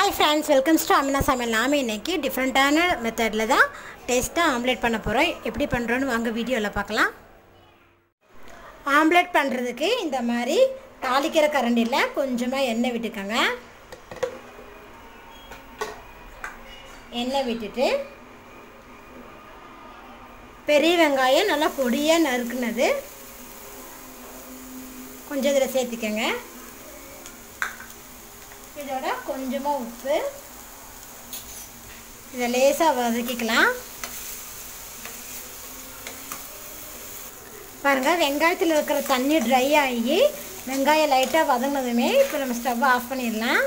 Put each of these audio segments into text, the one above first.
hi friends welcomes to Amina சமையல் நாம இன்னைக்கு டிஃப்ரெண்ட்டான மெத்தடில் தான் டேஸ்ட்டாக ஆம்லேட் பண்ண போகிறோம் எப்படி பண்ணுறோன்னு வாங்க வீடியோவில் பார்க்கலாம் ஆம்லேட் பண்ணுறதுக்கு இந்த மாதிரி தாளிக்கிற கரண்டியில் கொஞ்சமாக எண்ணெய் விட்டுக்கோங்க எண்ணெய் விட்டுட்டு பெரிய வெங்காயம் நல்லா பொடியாக நறுக்குனது கொஞ்சம் இதில் சேர்த்துக்கோங்க இதோட கொஞ்சமாக உப்பு இதை லேசாக வதக்கிக்கலாம் பாருங்கள் வெங்காயத்தில் இருக்கிற தண்ணி ட்ரை ஆகி வெங்காயம் லைட்டாக வதங்கினதுமே இப்போ நம்ம ஸ்டவ் ஆஃப் பண்ணிடலாம்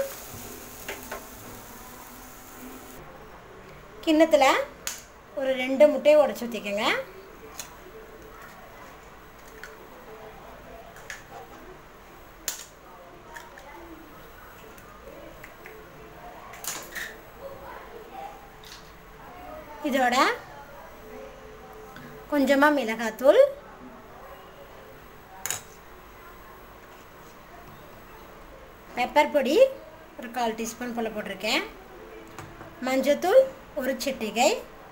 கிண்ணத்தில் ஒரு ரெண்டு முட்டையை உடச்சி ஊற்றிக்கோங்க இதோட கொஞ்சமாக மிளகாத்தூள் பெப்பர் பொடி ஒரு கால் டீஸ்பூன் போல் போட்டிருக்கேன் மஞ்சத்தூள் ஒரு சிட்டிகை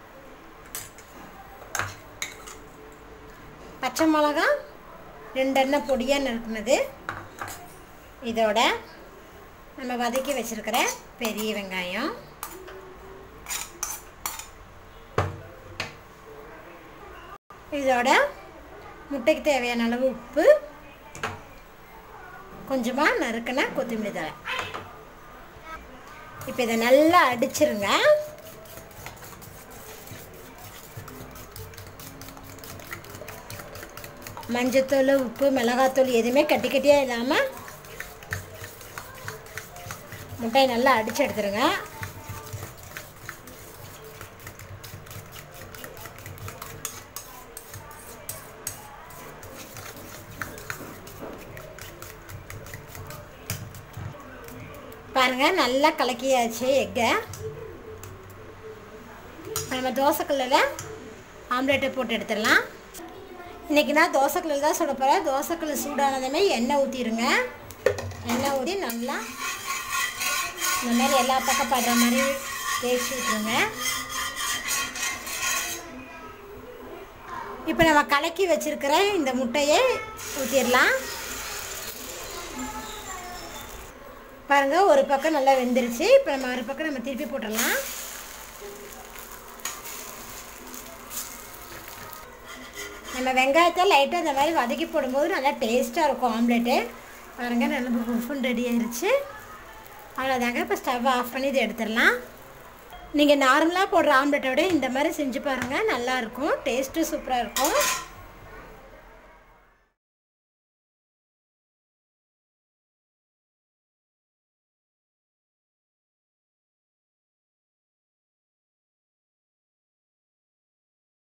பச்சை மிளகா ரெண்டெண்ணெய் பொடியாக நறுக்குனது இதோட நம்ம வதக்கி வச்சுருக்கிற பெரிய வெங்காயம் இதோட முட்டைக்கு தேவையான அளவு உப்பு கொஞ்சமாக நறுக்கின கொத்தமல்லி தழை இப்போ இதை நல்லா அடிச்சிருங்க மஞ்சத்தூள் உப்பு மிளகாத்தூள் எதுவுமே கட்டி கட்டியாக இல்லாமல் முட்டையை நல்லா அடித்து எடுத்துருங்க பாருங்கள் நல்லா கலக்கியாச்சு எக்கை நம்ம தோசைக்கல்லில் ஆம்லேட்டை போட்டு எடுத்துடலாம் இன்றைக்கி நான் தோசைக்கல்லில் தான் சுட போகிறேன் தோசைக்கல் சூடானதுமே எண்ணெய் ஊற்றிடுங்க எண்ணெய் ஊற்றி நல்லா இந்த மாதிரி எல்லா பக்கம் படுற மாதிரி தேய்ச்சி விட்ருங்க இப்போ நம்ம கலக்கி வச்சுருக்கிற இந்த முட்டையை ஊற்றிடலாம் பாருங்கள் ஒரு பக்கம் நல்லா வெந்துருச்சு இப்போ நம்ம ஒரு பக்கம் நம்ம திருப்பி போட்டுடலாம் நம்ம வெங்காயத்தை லைட்டாக இந்த மாதிரி வதக்கி போடும்போது நல்லா டேஸ்ட்டாக இருக்கும் ஆம்லேட்டு பாருங்கள் நல்லா புஃபுன் ரெடி ஆயிடுச்சு அவ்வளோதாங்க இப்போ ஸ்டவ் ஆஃப் பண்ணி இதை எடுத்துடலாம் நீங்கள் நார்மலாக போடுற ஆம்லேட்டை விட இந்த மாதிரி செஞ்சு பாருங்கள் நல்லாயிருக்கும் டேஸ்ட்டும் சூப்பராக இருக்கும்